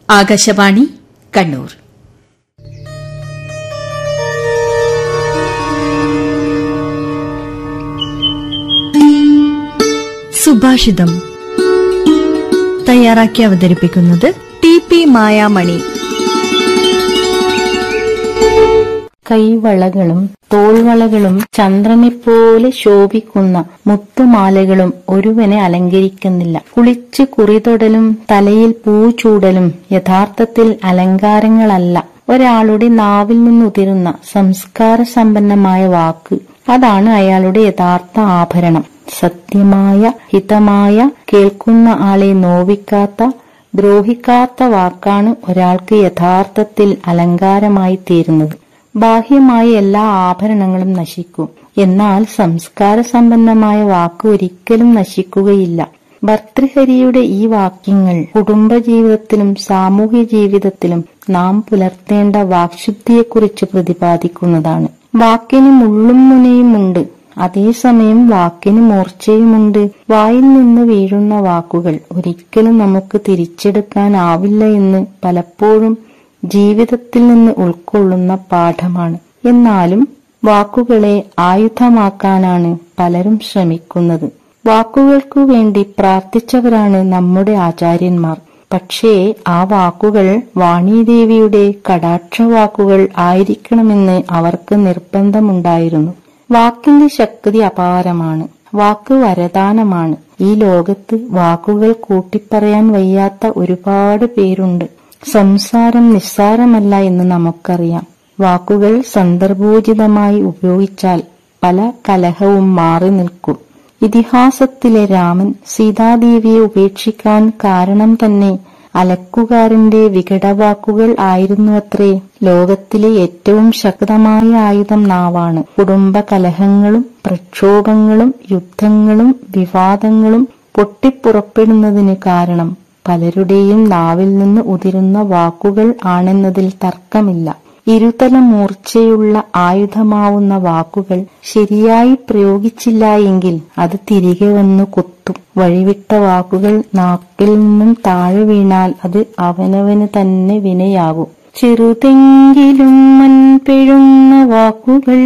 ആകാശവാണി കണ്ണൂർ സുഭാഷിതം തയ്യാറാക്കി അവതരിപ്പിക്കുന്നത് ടി പി മായാമണി കൈവളകളും തോൾവളകളും ചന്ദ്രനെപ്പോലെ ശോഭിക്കുന്ന മുത്തുമാലകളും ഒരുവനെ അലങ്കരിക്കുന്നില്ല കുളിച്ച് കുറിതൊടലും തലയിൽ പൂ ചൂടലും യഥാർത്ഥത്തിൽ അലങ്കാരങ്ങളല്ല ഒരാളുടെ നാവിൽ നിന്നുതിരുന്ന സംസ്കാര സമ്പന്നമായ വാക്ക് അതാണ് അയാളുടെ യഥാർത്ഥ ആഭരണം സത്യമായ ഹിതമായ കേൾക്കുന്ന ആളെ നോവിക്കാത്ത ദ്രോഹിക്കാത്ത വാക്കാണ് ഒരാൾക്ക് യഥാർത്ഥത്തിൽ അലങ്കാരമായി തീരുന്നത് ബാഹ്യമായ എല്ലാ ആഭരണങ്ങളും നശിക്കും എന്നാൽ സംസ്കാര സമ്പന്നമായ വാക്ക് ഒരിക്കലും നശിക്കുകയില്ല ഭർതൃഹരിയുടെ ഈ വാക്യങ്ങൾ കുടുംബജീവിതത്തിലും സാമൂഹ്യ ജീവിതത്തിലും നാം പുലർത്തേണ്ട വാക്ശുദ്ധിയെക്കുറിച്ച് പ്രതിപാദിക്കുന്നതാണ് വാക്കിന് മുള്ളും മുനയുമുണ്ട് അതേസമയം വാക്കിന് മൂർച്ചയുമുണ്ട് വായിൽ നിന്ന് വീഴുന്ന വാക്കുകൾ ഒരിക്കലും നമുക്ക് തിരിച്ചെടുക്കാനാവില്ല എന്ന് പലപ്പോഴും ജീവിതത്തിൽ നിന്ന് ഉൾക്കൊള്ളുന്ന പാഠമാണ് എന്നാലും വാക്കുകളെ ആയുധമാക്കാനാണ് പലരും ശ്രമിക്കുന്നത് വാക്കുകൾക്കു വേണ്ടി പ്രാർത്ഥിച്ചവരാണ് നമ്മുടെ ആചാര്യന്മാർ പക്ഷേ ആ വാക്കുകൾ വാണീദേവിയുടെ കടാക്ഷവാക്കുകൾ ആയിരിക്കണമെന്ന് അവർക്ക് നിർബന്ധമുണ്ടായിരുന്നു വാക്കിന്റെ ശക്തി അപാരമാണ് വാക്ക് വരദാനമാണ് ഈ ലോകത്ത് വാക്കുകൾ കൂട്ടിപ്പറയാൻ വയ്യാത്ത ഒരുപാട് പേരുണ്ട് സംസാരം നിസ്സാരമല്ല എന്ന് നമുക്കറിയാം വാക്കുകൾ സന്ദർഭോചിതമായി ഉപയോഗിച്ചാൽ പല കലഹവും മാറി നിൽക്കും ഇതിഹാസത്തിലെ രാമൻ സീതാദേവിയെ ഉപേക്ഷിക്കാൻ കാരണം തന്നെ അലക്കുകാരന്റെ വികടവാക്കുകൾ ആയിരുന്നു അത്രേ ലോകത്തിലെ ഏറ്റവും ശക്തമായ ആയുധം നാവാണ് കുടുംബ കലഹങ്ങളും പ്രക്ഷോഭങ്ങളും യുദ്ധങ്ങളും വിവാദങ്ങളും പൊട്ടിപ്പുറപ്പെടുന്നതിന് കാരണം പലരുടെയും നാവിൽ നിന്ന് ഉതിരുന്ന വാക്കുകൾ ആണെന്നതിൽ തർക്കമില്ല ഇരുതല മൂർച്ചയുള്ള ആയുധമാവുന്ന വാക്കുകൾ ശരിയായി പ്രയോഗിച്ചില്ല എങ്കിൽ അത് തിരികെ വന്നു കുത്തും വഴിവിട്ട വാക്കുകൾ നാക്കിൽ നിന്നും താഴെ വീണാൽ അത് അവനവന് തന്നെ വിനയാകും ചെറുതെങ്കിലും മൺപിഴുന്ന വാക്കുകൾ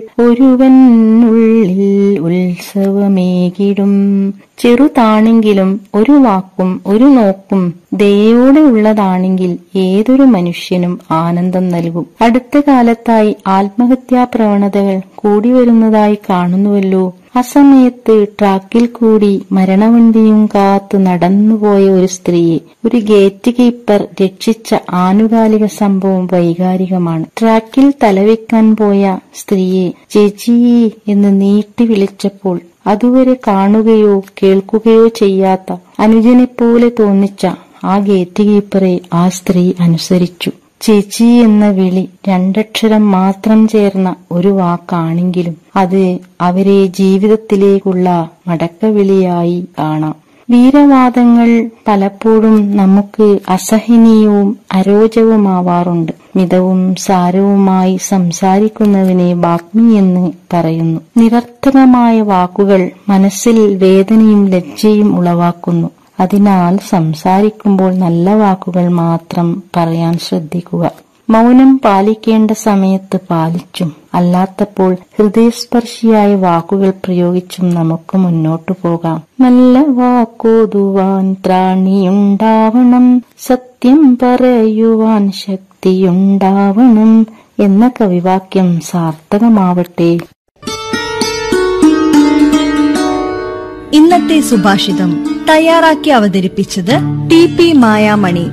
ഒരുവനുള്ളിൽ ഉത്സവമേകിടും ചെറുതാണെങ്കിലും ഒരു വാക്കും ഒരു നോക്കും ദയോടെ ഉള്ളതാണെങ്കിൽ ഏതൊരു മനുഷ്യനും ആനന്ദം നൽകും അടുത്ത കാലത്തായി ആത്മഹത്യാ പ്രവണതകൾ കൂടി വരുന്നതായി കാണുന്നുവല്ലോ അസമയത്ത് ട്രാക്കിൽ കൂടി മരണവണ്ടിയും കാത്തു നടന്നുപോയ ഒരു സ്ത്രീയെ ഒരു ഗേറ്റ് കീപ്പർ രക്ഷിച്ച ആനുകാലിക സംഭവം വൈകാരികമാണ് ട്രാക്കിൽ തലവെക്കാൻ പോയ സ്ത്രീയെ ചേച്ചി എന്ന് നീട്ടി വിളിച്ചപ്പോൾ അതുവരെ കാണുകയോ കേൾക്കുകയോ ചെയ്യാത്ത അനുജനെപ്പോലെ തോന്നിച്ച ആ ഗേറ്റ് കീപ്പറെ ആ സ്ത്രീ അനുസരിച്ചു ചേച്ചി എന്ന വിളി രണ്ടക്ഷരം മാത്രം ചേർന്ന ഒരു വാക്കാണെങ്കിലും അത് അവരെ ജീവിതത്തിലേക്കുള്ള മടക്കവിളിയായി കാണാം വീരവാദങ്ങൾ പലപ്പോഴും നമുക്ക് അസഹനീയവും അരോചകവുമാവാറുണ്ട് മിതവും സാരവുമായി സംസാരിക്കുന്നതിനെ വാഗ്മി എന്ന് പറയുന്നു നിരർത്ഥകമായ വാക്കുകൾ മനസ്സിൽ വേദനയും ലജ്ജയും ഉളവാക്കുന്നു അതിനാൽ സംസാരിക്കുമ്പോൾ നല്ല വാക്കുകൾ മാത്രം പറയാൻ ശ്രദ്ധിക്കുക മൗനം പാലിക്കേണ്ട സമയത്ത് പാലിച്ചും അല്ലാത്തപ്പോൾ ഹൃദയസ്പർശിയായ വാക്കുകൾ പ്രയോഗിച്ചും നമുക്ക് മുന്നോട്ടു പോകാം നല്ല വാക്കോതുവാൻ ത്രാണിയുണ്ടാവണം സത്യം പറയുവാൻ ശക്തിയുണ്ടാവണം എന്ന കവിവാക്യം സാർത്ഥകമാവട്ടെ ഇന്നത്തെ സുഭാഷിതം തയ്യാറാക്കി അവതരിപ്പിച്ചത് T P Mayamani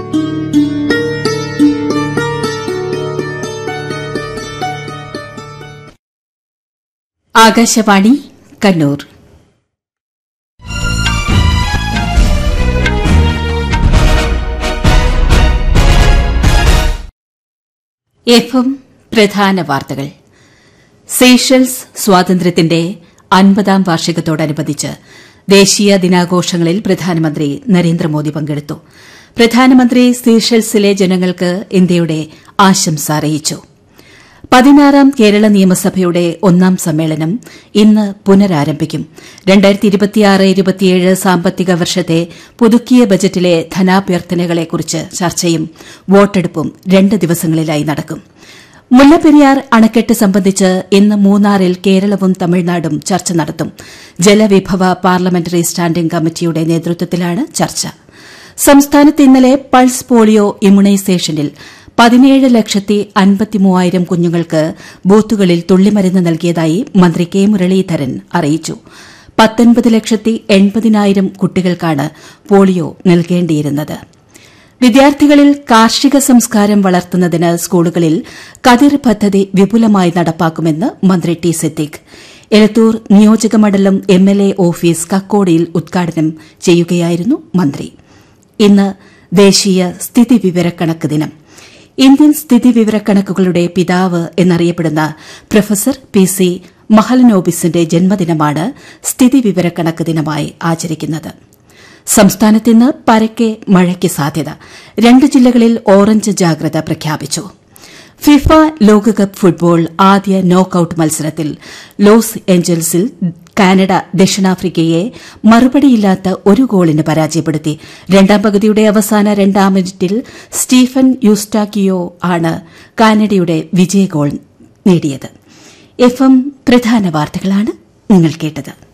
Akashvani Kannur F M പ്രധാന വാർത്തകൾ സീഷൽസ് സ്വാതന്ത്ര്യത്തിന്റെ അൻപതാം വാർഷികത്തോടനുബന്ധിച്ച് ദേശീയ ദിനാഘോഷങ്ങളിൽ പ്രധാനമന്ത്രി നരേന്ദ്രമോദി പങ്കെടുത്തു പ്രധാനമന്ത്രി സീഷൽസിലെ ജനങ്ങൾക്ക് ഇന്ത്യയുടെ ആശംസ അറിയിച്ചു പതിനാറാം കേരള നിയമസഭയുടെ ഒന്നാം സമ്മേളനം ഇന്ന് പുനരാരംഭിക്കും സാമ്പത്തിക വർഷത്തെ പുതുക്കിയ ബജറ്റിലെ ധനാഭ്യർത്ഥനകളെക്കുറിച്ച് ചർച്ചയും വോട്ടെടുപ്പും രണ്ട് ദിവസങ്ങളിലായി നടക്കും മുല്ലപ്പെരിയാർ അണക്കെട്ട് സംബന്ധിച്ച് ഇന്ന് മൂന്നാറിൽ കേരളവും തമിഴ്നാടും ചർച്ച നടത്തും ജലവിഭവ പാർലമെന്ററി സ്റ്റാൻഡിംഗ് കമ്മിറ്റിയുടെ നേതൃത്വത്തിലാണ് ചർച്ച സംസ്ഥാനത്ത് ഇന്നലെ പൾസ് പോളിയോ ഇമ്മ്യൂണൈസേഷനിൽ പതിനേഴ് ലക്ഷത്തി അൻപത്തിമൂവായിരം കുഞ്ഞുങ്ങൾക്ക് ബൂത്തുകളിൽ തുള്ളിമരുന്ന് നൽകിയതായി മന്ത്രി കെ മുരളീധരൻ അറിയിച്ചു പത്തൊൻപത് ലക്ഷത്തി എൺപതിനായിരം കുട്ടികൾക്കാണ് പോളിയോ നൽകേണ്ടിയിരുന്നത് വിദ്യാർത്ഥികളിൽ കാർഷിക സംസ്കാരം വളർത്തുന്നതിന് സ്കൂളുകളിൽ കതിർ പദ്ധതി വിപുലമായി നടപ്പാക്കുമെന്ന് മന്ത്രി ടി സിദ്ദിഖ് എലത്തൂർ നിയോജക മണ്ഡലം എംഎൽഎ ഓഫീസ് കക്കോടിയിൽ ഉദ്ഘാടനം ചെയ്യുകയായിരുന്നു മന്ത്രി ഇന്ന് ദേശീയ സ്ഥിതിവിവരക്കണക്ക് ദിനം ഇന്ത്യൻ സ്ഥിതിവിവരക്കണക്കുകളുടെ പിതാവ് എന്നറിയപ്പെടുന്ന പ്രൊഫസർ പി സി മഹലനോബിസിന്റെ ജന്മദിനമാണ് സ്ഥിതിവിവരക്കണക്ക് ദിനമായി ആചരിക്കുന്നത് സംസ്ഥാനത്ത് ഇന്ന് പരക്കെ മഴയ്ക്ക് സാധ്യത രണ്ട് ജില്ലകളിൽ ഓറഞ്ച് ജാഗ്രത പ്രഖ്യാപിച്ചു ഫിഫ ലോകകപ്പ് ഫുട്ബോൾ ആദ്യ നോക്കൌട്ട് മത്സരത്തിൽ ലോസ് ഏഞ്ചൽസിൽ കാനഡ ദക്ഷിണാഫ്രിക്കയെ മറുപടിയില്ലാത്ത ഒരു ഗോളിന് പരാജയപ്പെടുത്തി രണ്ടാം പകുതിയുടെ അവസാന രണ്ടാം മിനിറ്റിൽ സ്റ്റീഫൻ യൂസ്റ്റാക്കിയോ ആണ് കാനഡയുടെ വിജയ ഗോൾ നേടിയത് എഫ് എം പ്രധാന വാർത്തകളാണ് നിങ്ങൾ കേട്ടത്